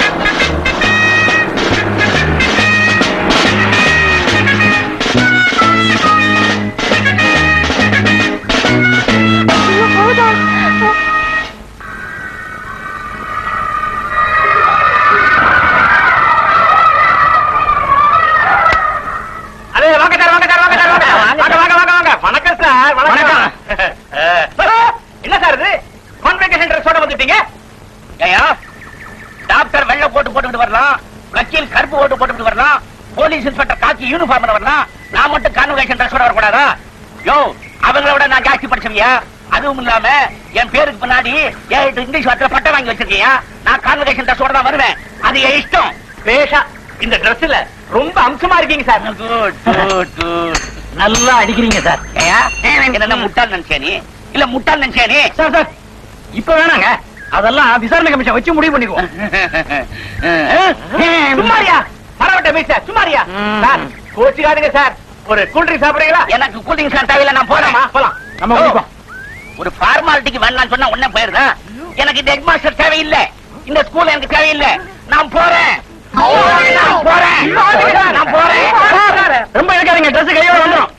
அதே வாங்க சார் வாங்க சார் வாங்க சார் வாங்க வாங்க வாங்க வாங்க வாங்க வணக்கம் சார் வணக்கம். என்ன சார் இது கான்வெகேஷன் ட்ரெஸ்ஸோட வந்துட்டீங்க ஏயா டாக்டர் வெள்ளை போட்டு போட்டுக்கிட்டு வரலாம் வக்கீல் கருப்பு போட்டு போட்டுக்கிட்டு வரலாம் போலீஸ் இன்ஸ்பெக்டர் காக்கி யூனிஃபார்ம்ல வரலாம் நான் மட்டும் கான்வெகேஷன் ட்ரெஸ்ஸோட வரக்கூடாதா யோ அவங்கள விட நான் ஜாஸ்தி படிச்சவியா அதுவும் இல்லாம என் பேருக்கு பின்னாடி ஏழு இங்கிலீஷ் வார்த்தை பட்டம் வாங்கி வச்சிருக்கியா நான் கான்வெகேஷன் ட்ரெஸ்ஸோட தான் வருவேன் அது என் இஷ்டம் பேஷா இந்த ட்ரெஸ்ல ரொம்ப அம்சமா இருக்கீங்க சார் குட் குட் குட் நல்லா அடிக்கிறீங்க சார் ஏயா என்ன முட்டாள் நினைச்சே நீ இல்ல முட்டாள் நினைச்சே நீ சார் சார் இப்ப வேணாங்க அதெல்லாம் விசாரணை கமிஷன் வச்சு முடிவு பண்ணிக்குவோம் சும்மாரியா மரவட்ட மீச சும்மாரியா ம். சார் கோச்சுக்காதுங்க சார் ஒரு கூல்ட்ரிங்க் சாப்பிடுறீங்களா எனக்கு கூலிங் சார் தேவையில்ல நான் போலாமா போலாமா போலாம் நம்ம குடிப்போம். ஒரு ஃபார்மாலிட்டிக்கு வேணாம்னு சொன்னா உடனே போயிருதா எனக்கு இந்த ஹெட் மாஸ்டர் தேவையில்லை இந்த ஸ்கூல் எனக்கு தேவையில்லை நான் போறேன் நான் போறேன் நான் போறேன் ரொம்ப இருக்காதீங்க ட்ரெஸ் கையோட வந்துடும்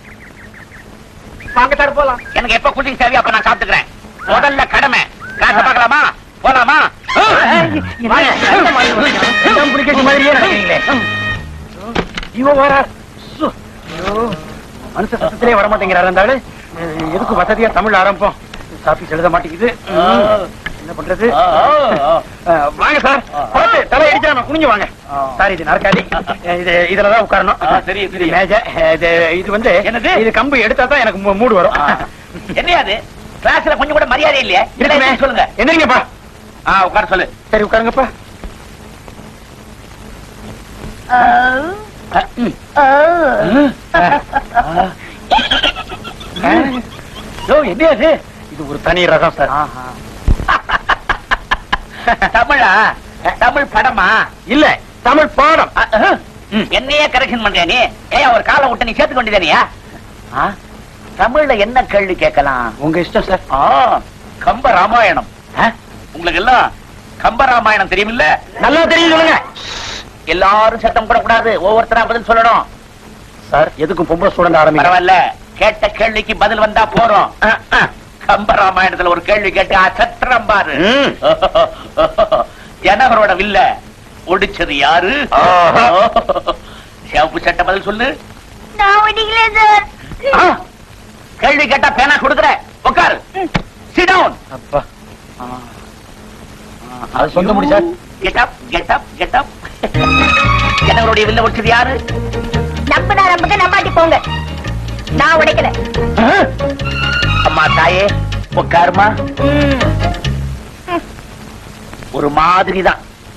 வாங்க சார் போலாம் எனக்கு எப்ப கூலிங் தேவையோ அப்ப நான் சாப்பிட்டுக்கிறேன் முதல்ல கடமை காசை பார்க்கலாமா போலாமா மாதிரியே நடக்கிறீங்களே இவன் வர மனுஷ சத்தத்திலே வர மாட்டேங்கிறாரு அந்த ஆளு அஹ், எதுக்கு வசதியா தமிழ் ஆரம்பம் சாப்பி எழுத மாட்டேங்குது ம், என்ன பண்றது அஹ், வாங்க சார் பார்த்து தலை அடிச்சா நான் குனிஞ்சு வாங்க சார் இது நாற்காலி அஹ், இது இதுலதான் உட்காரணும் சரி சரி மேஜை இது இது வந்து என்னது இது கம்பு எடுத்தா தான் எனக்கு மூ- மூடு வரும் என்னையாது கிளாஸ்ல கொஞ்சம் கூட மரியாதை இல்லையா இல்ல சொல்லுங்க என்னங்கப்பா ஆ உட்கார சொல்லு சரி உட்காருங்கப்பா அஹ், ம். ம். யோ, என்ன அது இது ஒரு தனி ரகம் சார் தமிழா தமிழ் படமா இல்ல தமிழ் பாடம் என்னையே கரெக்ஷன் பண்றியா நீ ஏன் ஒரு காலம் விட்டு நீ சேர்த்து கொண்டுதானியா தமிழ்ல என்ன கேள்வி கேட்கலாம் உங்க இஷ்டம் சார் கம்ப ராமாயணம் உங்களுக்கு எல்லாம் கம்ப ராமாயணம் தெரியுமில்ல நல்லா தெரியும் சொல்லுங்க எல்லாரும் சத்தம் போடக்கூடாது ஒவ்வொருத்தரா பதில் சொல்லணும் சார் எதுக்கும் பொம்பளை ஸ்டூடெண்ட் ஆரம்பி பரவாயில்ல கேட்ட கேள்விக்கு பதில் வந்தா போறோம் கம்ப ராமாயணத்துல ஒரு கேள்வி கேட்டு அசத்திரம் பாரு ஜனகரோட வில்ல ஒடிச்சது யாரு சிவப்பு சட்டை பதில் சொல்லு நான் ஒடிக்கல சார் ஆ, கேள்வி கேட்டா பேனா கொடுக்குற உட்காரு சிட் டவுன் அது சொந்த முடி sir get up get up get up என்னவருடைய வில்ல உடைச்சது யாரு நம்புனா நம்புங்க நம்பாட்டி போங்க நான் உடைக்கல அம்மா தாயே உட்காருமா ஒரு மாதிரி தான்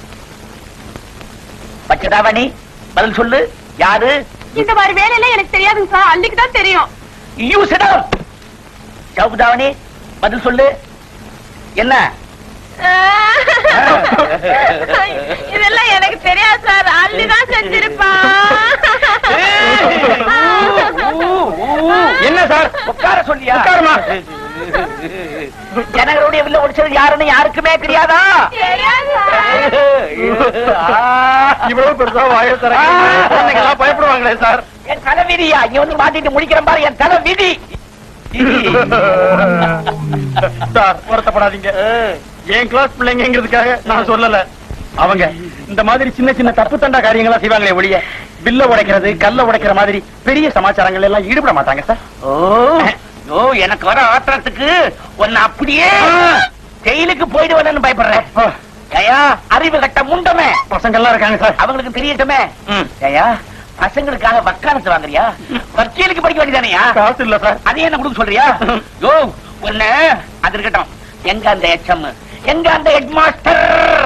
பச்சதாவணி பதில் சொல்லு யாரு இந்த மாதிரி வேலையில எனக்கு தெரியாதுங்க சார் அள்ளிக்கு தான் தெரியும் யூ சிடம் சவுதாவணி பதில் சொல்லு என்ன இதெல்லாம் எனக்கு தெரியாது சார் அள்ளி தான் என்ன சார் உட்கார சொல்லியா உட்காருமா. ஜனங்களுடைய வில்ல ஒடிச்சது யாருன்னு யாருக்குமே தெரியாதா இவ்வளவு பெருசா வாய தர குழந்தைங்கெல்லாம் பயப்படுவாங்களே சார் என் தலை விதியா இங்க வந்து மாட்டிட்டு முடிக்கிறேன் பாரு என் தலை விதி சார் வருத்தப்படாதீங்க என் கிளாஸ் பிள்ளைங்கிறதுக்காக நான் சொல்லல அவங்க இந்த மாதிரி சின்ன சின்ன தப்பு தண்டா காரியங்களா செய்வாங்களே ஒழிய பில்ல உடைக்கிறது கல்ல உடைக்கிற மாதிரி பெரிய சமாச்சாரங்கள் எல்லாம் ஈடுபட மாட்டாங்க சார் ஓ ஓ எனக்கு வர ஆத்திரத்துக்கு உன்னை அப்படியே ஜெயிலுக்கு போயிடுவேன்னு பயப்படுறேன் ஐயா அறிவு கட்ட முண்டமே பசங்க எல்லாம் இருக்காங்க சார் அவங்களுக்கு தெரியட்டுமே ஐயா பசங்களுக்காக வக்காலத்து வாங்குறியா வக்கீலுக்கு படிக்க வேண்டியதானயா காசு இல்ல சார் அதே என்ன கொடுக்க சொல்றியா யோ ஒண்ணு அது இருக்கட்டும் எங்க அந்த எச்எம் எங்க அந்த ஹெட் மாஸ்டர்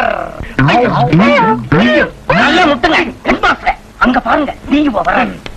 நல்லா முட்டுங்க ஹெட் மாஸ்டர் அங்க பாருங்க நீங்க வர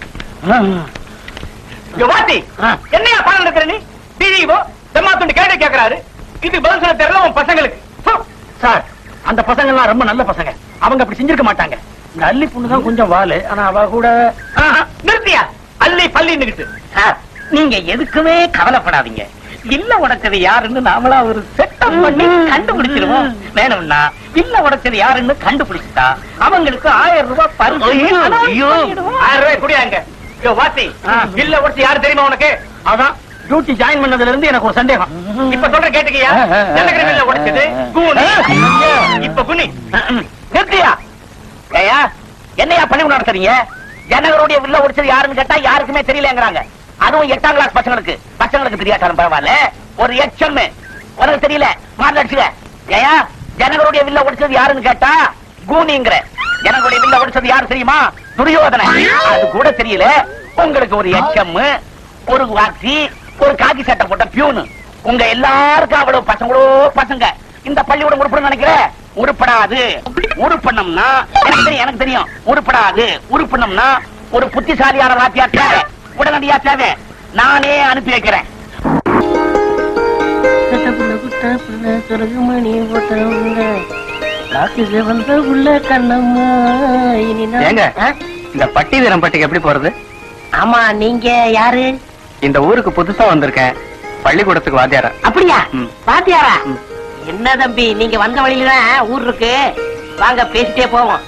வாத்தி என்னையா பாடம் நடக்கிற நீ டிவிஓ தெம்மாத்துண்டு கேள்வி கேக்குறாரு இது பதில் சொல்ல தெரியல உன் பசங்களுக்கு சார் அந்த பசங்க எல்லாம் ரொம்ப நல்ல பசங்க அவங்க அப்படி செஞ்சிருக்க மாட்டாங்க இந்த அள்ளி பொண்ணு தான் கொஞ்சம் வாலு ஆனா அவ கூட நிறுத்தியா அள்ளி பள்ளி நிறுத்து சார் நீங்க எதுக்குமே கவலைப்படாதீங்க இல்ல உடைச்சது யாருன்னு நாமளா ஒரு செட்டப் பண்ணி கண்டுபிடிச்சிருவோம் வேணும்னா இல்ல உடைச்சது யாருன்னு கண்டுபிடிச்சிட்டா அவங்களுக்கு ஆயிரம் ரூபாய் பரிசு பண்ணிடுவோம். ஆயிரம் ரூபாய் குடியாங்க யோ வாத்தி இல்ல உடச்சு யாரு தெரியுமா உனக்கு அதான் டியூட்டி ஜாயின் பண்ணதுல இருந்து எனக்கு ஒரு சந்தேகம் இப்ப சொல்ற கேட்டுக்கியா ஜனகிரி மில்ல உடைச்சது கூனி இப்ப குனி நிறுத்தியா ஏயா என்னையா பண்ணி நடத்துறீங்க ஜனகருடைய வில்ல ஒடிச்சது யாருன்னு கேட்டா யாருக்குமே தெரியலங்கிறாங்க அதுவும் எட்டாம் கிளாஸ் பசங்களுக்கு பசங்களுக்கு தெரியாட்டாலும் பரவாயில்ல ஒரு எச்சம் உனக்கு தெரியல மாறல அடிச்சுக்க ஏயா ஜனகருடைய வில்ல ஒடிச்சது யாருன்னு கேட்டா கூனிங்கிற ஜனகருடைய வில்ல ஒடிச்சது யாரு தெரியுமா துரியோதனை அது கூட தெரியல உங்களுக்கு ஒரு எச்சம் ஒரு வாசி ஒரு காக்கி சட்டை போட்ட பியூனு உங்க எல்லாருக்கும் அவ்வளவு பசங்களோ பசங்க இந்த பள்ளிக்கூடம் உருப்படும் நினைக்கிற உருப்படாது உருப்பண்ணம்னா எனக்கு தெரியும் எனக்கு தெரியும் உருப்படாது உருப்பண்ணம்னா ஒரு புத்திசாலியான வாத்தியார் தேவை உடனடியா தேவை நானே அனுப்பி வைக்கிறேன் வந்த உள்ள கண்ணம்மா இனி நான்- ஏங்க? ஆ? இந்த பட்டி வீரம்பட்டிக்கு எப்படி போறது ஆமா நீங்க யாரு இந்த ஊருக்கு புதுசா வந்திருக்கேன் பள்ளிக்கூடத்துக்கு வாத்தியார அப்படியா ம். பாத்தியாரா ம். என்ன தம்பி நீங்க வந்த வழியில தான் ஊர் இருக்கு வாங்க பேசிட்டே போவோம்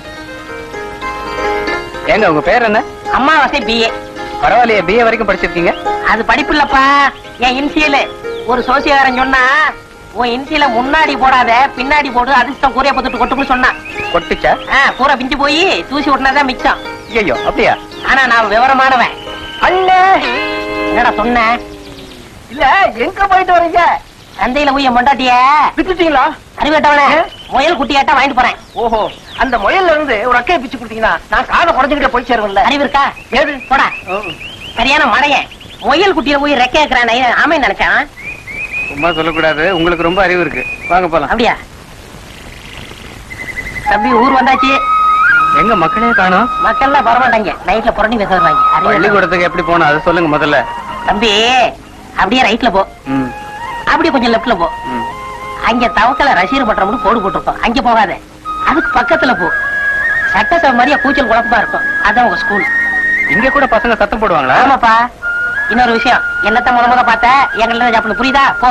ஏங்க உங்க பேர் என்ன அம்மாவாசை பிஏ பரவாயில்லையே பிஏ வரைக்கும் படிச்சிருக்கீங்க அது படிப்பு இல்லப்பா என் இன்சியல் ஒரு சோசியக்காரன் சொன்னா உன் இன்சியல முன்னாடி போடாத பின்னாடி போடு அதிர்ஷ்டம் கூரைய பத்துட்டு கொட்டுன்னு சொன்னான் கொட்டுச்சா ஆ, பூரா பிஞ்சு போய் தூசி ஒட்டினாதான் மிச்சம் ஐயோ அப்படியா ஆனா நான் விவரமானவன் அண்ணே என்னடா சொன்ன இல்ல எங்க போயிட்டு வரீங்க சந்தையில போய் என் பொண்டாட்டிய விட்டுட்டீங்களா அறிவேட்டவனே முயல் குட்டி கேட்டா வாங்கிட்டு போறேன் ஓஹோ அந்த முயல்ல இருந்து ஒரு அக்கையை பிச்சு கொடுத்தீங்கன்னா நான் காதை குறைஞ்சுக்கிட்டே போய் சேருவேன்ல அறிவு இருக்கா ஏது போடா சரியான மழையன் முயல் குட்டியில போய் ரெக்க இருக்கிறான் ஆமை நினைச்சான் சும்மா சொல்லக்கூடாது உங்களுக்கு ரொம்ப அறிவு இருக்கு வாங்க போலாம் அப்படியா தம்பி ஊர் வந்தாச்சு எங்க மக்களே காணோம் மக்கள்லாம் வரமாட்டாங்க நைட்ல புரண்டி பேச வருவாங்க அறிவு இருக்கா? பள்ளிக்கூடத்துக்கு எப்படி போகணும் அது சொல்லுங்க முதல்ல தம்பி அப்படியே ரைட்ல போ ம் அப்படியே கொஞ்சம் லெப்ட்ல போ ம் அங்க தவக்கல ரசீர் பண்றோம்னு போடு போட்டிருக்கோம் அங்க போகாத அதுக்கு பக்கத்துல போ சட்டசபை மாதிரியா கூச்சல் குழப்பமா இருக்கும் அதான் உங்க ஸ்கூல் இங்க கூட பசங்க சத்தம் போடுவாங்களா ஆமாப்பா இன்னொரு விஷயம் என்னத்த முத முத பார்த்த எங்கள்ட்ட சாப்பிடணும் புரியுதா போ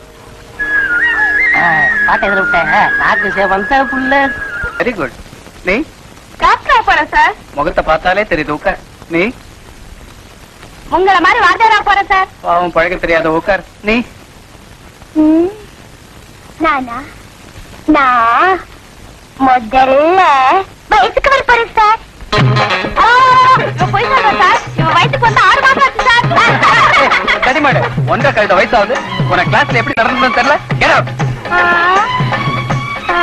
ஆ, பாட்டை எதிர விட்டேன் நாக்கு சே வந்த புள்ள வெரி குட் நீ டாக்டரா போறேன் சார் முகத்தை பார்த்தாலே தெரியுது உட்கார் நீ உங்களை மாதிரி வாத்தியாரா போறேன் சார் பாவம் பழக தெரியாத உட்கார் நீ ம். நானா நான் முதல்ல வயசுக்கு வர போறேன் சார் ஆ, இவன் போய் சொல்றேன் சார் இவன் வயசுக்கு வந்து ஆறு மாசம் ஆச்சு சார் தடிமாடு ஒன்றரை கழுத வயசாகுது உனக்கு கிளாஸ்ல எப்படி நடந்ததுன்னு தெரியல Get out. ஆ. ஆ.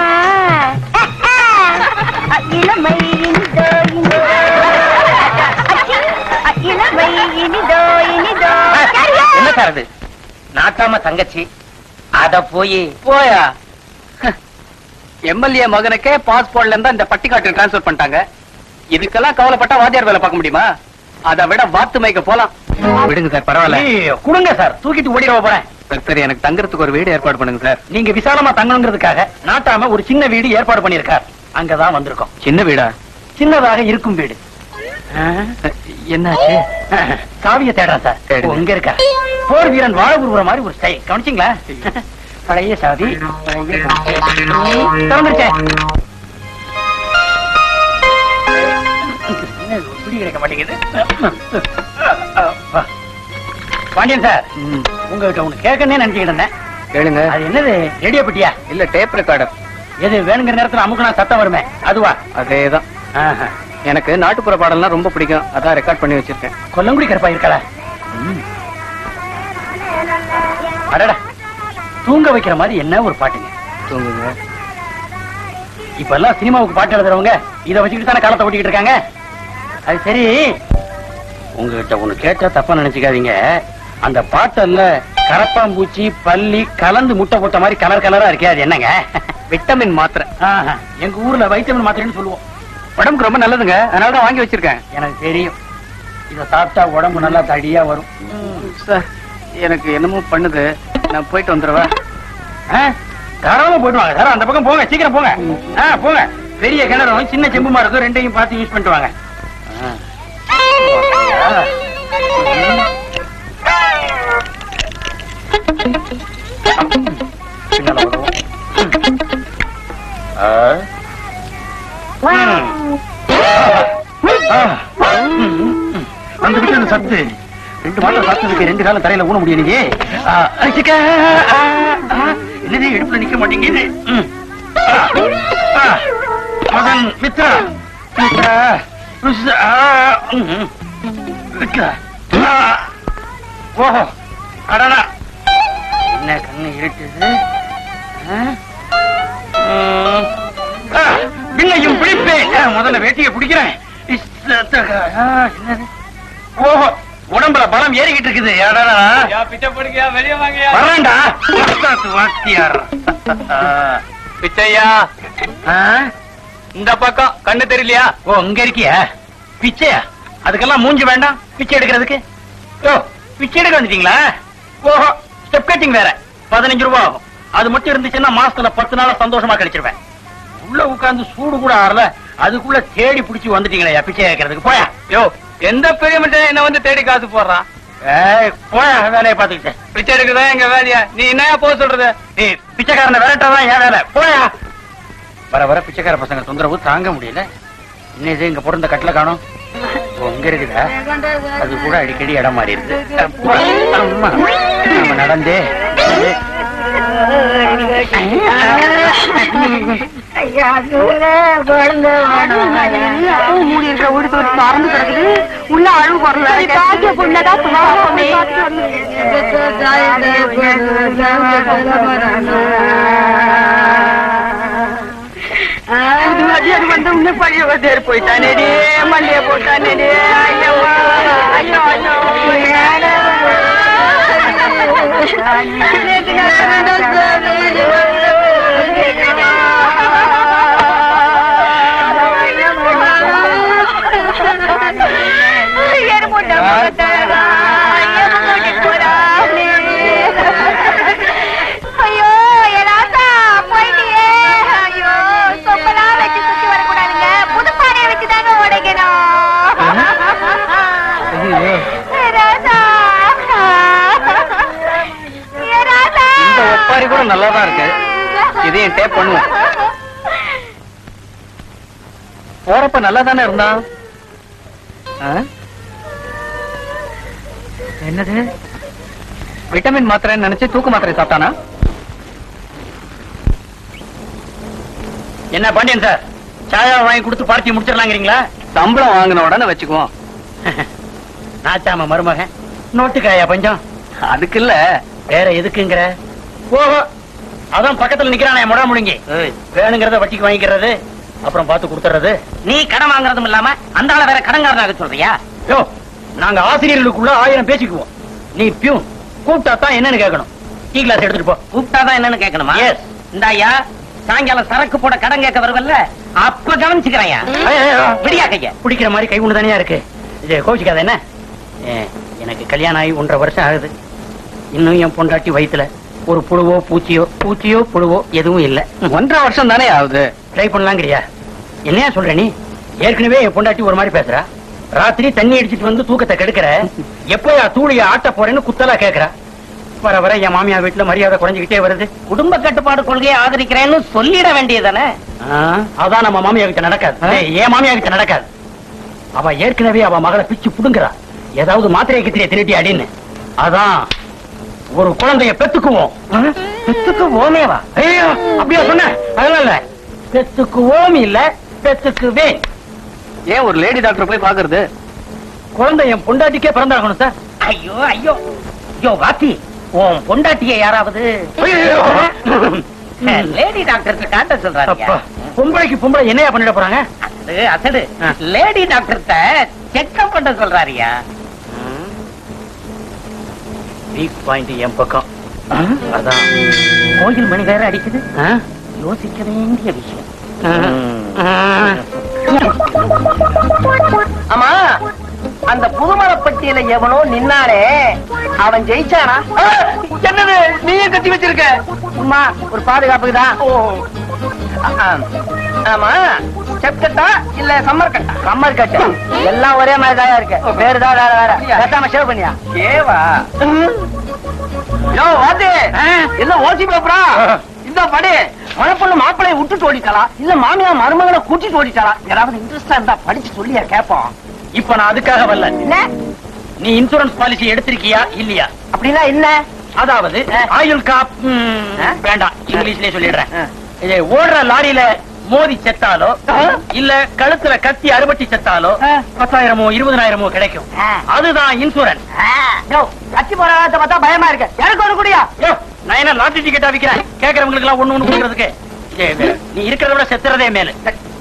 நாட்டாம தங்கச்சி அத போய் போயா எம்எல்ஏ மகனுக்கே பாஸ்போர்ட்ல இருந்தா இந்த பட்டிக்காட்டு டிரான்ஸ்பர் பண்ணிட்டாங்க இதுக்கெல்லாம் கவலைப்பட்டா வாத்தியார் வேலை பார்க்க முடியுமா அதை விட வாத்து மயக்க போலாம் விடுங்க சார் பரவாயில்ல ஏய், கொடுங்க சார் தூக்கிட்டு ஓடிட போறேன் சார் சரி எனக்கு தங்குறதுக்கு ஒரு வீடு ஏற்பாடு பண்ணுங்க சார் நீங்க விசாலமா தங்கணுங்கிறதுக்காக நாட்டாம ஒரு சின்ன வீடு ஏற்பாடு பண்ணிருக்கார் அங்கதான் வந்திருக்கோம் சின்ன வீடா சின்னதாக இருக்கும் வீடு என்னாச்சு சாவிய தேடுறேன் சார் தேடுங்க. ஓ, இங்க இருக்கா போர் வீரன் வாழ உருவுற மாதிரி ஒரு ஸ்டைல் கவனிச்சிங்களா பழைய சாவி திறந்துருச்சேன் என்ன இது, பிடி கிடைக்க மாட்டேங்குது பாண்டியன் சார் ம், உங்ககிட்ட ஒண்ணு கேட்கணும்னே நினைச்சுக்கிட்டு இருந்தேன் கேளுங்க அது என்னது ரேடியோ பெட்டியா இல்ல டேப் ரெக்கார்டர் எது வேணுங்கிற நேரத்துல அமுக்குனா சத்தம் வருமே அதுவா அதேதான் ஆஹா. எனக்கு நாட்டுப்புற பாடல்லாம் ரொம்ப பிடிக்கும் அதான் ரெக்கார்ட் பண்ணி வச்சிருக்கேன் கொல்லங்குடி கருப்பா இருக்கல அடடா தூங்க வைக்கிற மாதிரி என்ன ஒரு பாட்டுங்க தூங்குங்க இப்ப எல்லாம் சினிமாவுக்கு பாட்டு எழுதுறவங்க இத வச்சுக்கிட்டு தானே காலத்தை ஓட்டிக்கிட்டு இருக்காங்க அது சரி உங்ககிட்ட ஒண்ணு கேட்டா தப்பா நினைச்சுக்காதீங்க அந்த பாட்டல்ல கரப்பாம்பூச்சி பள்ளி கலந்து முட்டை போட்ட மாதிரி கலர் கலரா இருக்கே அது என்னங்க விட்டமின் மாத்திரை ஆஹா. எங்க ஊர்ல வைட்டமின் மாத்திரைன்னு சொல்லுவோம் உடம்புக்கு ரொம்ப நல்லதுங்க அதனால தான் வாங்கி வச்சிருக்கேன் எனக்கு தெரியும் இத சாப்பிட்டா உடம்பு நல்லா தடியா வரும் சார் எனக்கு என்னமோ பண்ணுது நான் போயிட்டு வந்துடுவா ஆ? தாராளமா போயிட்டு வாங்க சார் அந்த பக்கம் போங்க சீக்கிரம் போங்க ஆ, போங்க பெரிய கிணறும் சின்ன செம்புமா இருக்கும் ரெண்டையும் பார்த்து யூஸ் பண்ணிட்டு வாங்க ஆ. ஓகேயா? பின்னால வருவோம். ஆ. ம். ஆ. ம், ம். அந்த வீட்டுல அந்த சத்து ரெண்டு மாதம் சாப்பிட்டதுக்கு ரெண்டு காலம் தரையில ஊன முடியலையே ஆ, அடிச்சுக்க. ஆ, ஆ. என்னது இடுப்புல நிக்க மாட்டேங்குது ம். ஆ, ஆ. மகன் மித்ரா மித்ரா ருஸ்- ஆ, ம், ம். மித்ரா. ஆ. ஓஹோ அடடா என்ன கண்ணு இருட்டுது ஆ? ம். ஆ, வில்லையும் பிடிப்பேன் ஆ, முதல்ல வேட்டியை பிடிக்கிறேன் இஸ், அத்தக, ஆ, என்னது ஓஹோ உடம்புல பலம் ஏறிக்கிட்டு இருக்குது அடடா பிச்சை போடுங்க வெளியே வாங்கயா வரேன்டா வஸ்தாத்து வாத்தியார் பிச்சையா ஆ? இந்த பக்கம் கண்ணு தெரியலையா ஓ இங்க இருக்கியா பிச்சையா அதுக்கெல்லாம் மூஞ்சி வேண்டாம் பிச்சை எடுக்கிறதுக்கு ஓ பிச்சை எடுக்க வந்துட்டீங்களா ஓஹோ ஸ்டெப் கட்டிங் வேற பதினஞ்சு ரூபாய் ஆகும் அது மட்டும் இருந்துச்சுன்னா மாசத்துல பத்து நாளா சந்தோஷமா கிடைச்சிருவேன் உள்ள உட்கார்ந்து சூடு கூட ஆறல அதுக்குள்ள தேடி புடிச்சு வந்துட்டீங்களே பிச்சை கேட்கறதுக்கு போயா யோ எந்த பெரிய மனுஷன் என்ன வந்து தேடி காசு போடுறான் ஏய், போயா வேலையை பாத்துக்கிட்டேன் பிச்சை எடுக்கதான் எங்க வேலையா நீ என்னயா போக சொல்றது நீ பிச்சைக்காரனை விரட்டதான் ஏன் வேலை போயா வர வர பிச்சைக்கார பசங்க தொந்தரவு தாங்க முடியல இன்னும் இது இங்க பிறந்த கட்டில காணும் ஓ, இங்க இருக்குதா அது கூட அடிக்கடி இடம் மாறி இருக்கு அப்பா, அம்மா நம்ம நடந்தே மூடி இருக்கிற வீடு தோறி திறந்து கிடக்குது உள்ள அழுவு வரல பாக்கிய புள்ளதான் சுவாசமே அது மதியம் வந்து உன்ன பழைய வந்தேர் போயிட்டானேடி மல்லிய போட்டானேடி ஐயோ ஐயோ ஐயோ ஐயோ எலாசா போயிட்டியே ஐயோ சொப்பெல்லாம் வச்சு சுத்தி வரக்கூடாதுங்க புது பானையை வச்சு தாங்க உடைக்கணும் ராசா ஏ ராசா இந்த ஒப்பாரி கூட நல்லாதான் இருக்கு இதையும் டேப் பண்ணுவோம் போறப்ப நல்லா தானே இருந்தான் ஆ? என்னது விட்டமின் மாத்திரைன்னு நினைச்சு தூக்கு மாத்திரை சாப்பிட்டானா என்ன பாண்டியன் சார் சாயா வாங்கி கொடுத்து பார்ட்டி முடிச்சிடலாங்கிறீங்களா சம்பளம் வாங்கின உடனே வச்சுக்குவோம் நாச்சாம மருமகன் நோட்டுக்காயா பஞ்சம் அதுக்கு இல்ல வேற எதுக்குங்கிற ஓஹோ அதான் பக்கத்துல நிக்கிறானே முடா முழுங்கி வேணுங்கிறத வட்டிக்கு வாங்கிக்கிறது அப்புறம் பார்த்து கொடுத்துறது நீ கடன் வாங்குறதும் இல்லாம அந்த ஆளை வேற கடன்காரனாக சொல்றியா யோ நாங்க ஆசிரியர்களுக்குள்ள ஆயிரம் பேசிக்குவோம் நீ பியூன் கூப்பிட்டா தான் என்னன்னு கேட்கணும் டீ கிளாஸ் எடுத்துட்டு போ கூப்பிட்டாதான் என்னன்னு கேட்கணுமா Yes. இந்தாயா சாயங்காலம் சரக்கு போட கடன் கேட்க வருவல்ல அப்ப கவனிச்சுக்கிறேன் விடியா கைய பிடிக்கிற மாதிரி கை ஒண்ணு தானே இருக்கு இது கோச்சிக்காத என்ன ஏ, எனக்கு கல்யாணம் ஆகி ஒன்றரை வருஷம் ஆகுது இன்னும் என் பொண்டாட்டி வயித்துல ஒரு புழுவோ பூச்சியோ பூச்சியோ புழுவோ எதுவும் இல்ல ஒன்றரை வருஷம் தானே ஆகுது ட்ரை பண்ணலாங்கிறியா என்னையா சொல்ற நீ ஏற்கனவே என் பொண்டாட்டி ஒரு மாதிரி பேசுறா ராத்திரி தண்ணி அடிச்சிட்டு வந்து தூக்கத்தை கெடுக்கிற எப்பயா தூளிய ஆட்ட போறேன்னு குத்தலா கேக்குறா வர வர என் மாமியா வீட்டுல மரியாதை குறைஞ்சுக்கிட்டே வருது குடும்ப கட்டுப்பாடு கொள்கையை ஆதரிக்கிறேன்னு சொல்லிட வேண்டியதானே ஆ, அதான் நம்ம மாமியா கிட்ட நடக்காது ஏய், என் மாமியா கிட்ட நடக்காது அவ ஏற்கனவே அவ மகளை பிச்சு புடுங்குறா ஏதாவது மாத்திரையை கித்திரிய திருட்டி அடின்னு அதான் ஒரு குழந்தைய பெத்துக்குவோம் பெத்துக்குவோமேவா ஐயோ அப்படியா சொன்ன அதனால இல்ல பெத்துக்குவோம் இல்ல பெத்துக்குவே ஏன் ஒரு லேடி டாக்டர் போய் பாக்குறது குழந்தை என் பொண்டாட்டிக்கே பிறந்தாகணும் சார் ஐயோ ஐயோ ஐயோ வாத்தி உன் பொண்டாட்டிய யாராவது லேடி டாக்டருக்கு காட்ட சொல்றாங்க அப்பா பொம்பளைக்கு பொம்பளை என்னையா பண்ணிட போறாங்க அசடு அசடு ஆ. லேடி டாக்டர்கிட்ட செக்அப் பண்ண சொல்றாருயா வீக் பாயிண்ட் என் பக்கம் அதான் கோயில் மணி வேற அடிக்குது ஆ? யோசிக்க வேண்டிய விஷயம் ஆமா அந்த புதுமலப்பட்டியல எவனோ நின்னானே அவன் ஜெயிச்சானா என்னது நீயே கட்டி வச்சிருக்க சும்மா ஒரு பாதுகாப்புக்கு தான் ஆமா செப்கட்டா இல்ல சம்மர் கட்டா சம்மர் கட்டு எல்லாம் ஒரே மாதிரி தான் இருக்கு பேரு தான் வேற வேற பேசாம ஷேவ் பண்ணியா ஏவா யோ வாத்து என்ன ஓசி பேப்பரா இந்த படி மணப்பொண்ணு மாப்பிளைய விட்டுட்டு ஓடிட்டாளா இல்ல மாமியா மருமகனை கூட்டிட்டு ஓடிட்டாளா ஏதாவது இன்ட்ரெஸ்டா இருந்தா படிச்சு சொல்லியா கேப்போம் இப்ப நான் அதுக்காக வரல என்ன நீ இன்சூரன்ஸ் பாலிசி எடுத்திருக்கியா இல்லையா அப்படின்னா என்ன அதாவது ஆயுள் காப் ம், வேண்டாம் இங்கிலீஷ்லயே சொல்லிடுறேன் இது ஓடுற லாரியில மோதி செத்தாலோ இல்ல கழுத்துல கத்தி அறுபட்டி செத்தாலோ பத்தாயிரமோ இருபதாயிரமோ கிடைக்கும் அதுதான் இன்சூரன்ஸ் கட்சி போராட்டத்தை பார்த்தா பயமா இருக்கு எனக்கு ஒரு குடியா யோ, நான் என்ன லாட்டரி டிக்கெட்டா விக்கிறேன் கேக்குறவங்களுக்கு எல்லாம் ஒண்ணு ஒண்ணு கொடுக்கறதுக்கு ஏய், இது, நீ இருக்கிறத விட செத்துறதே மேல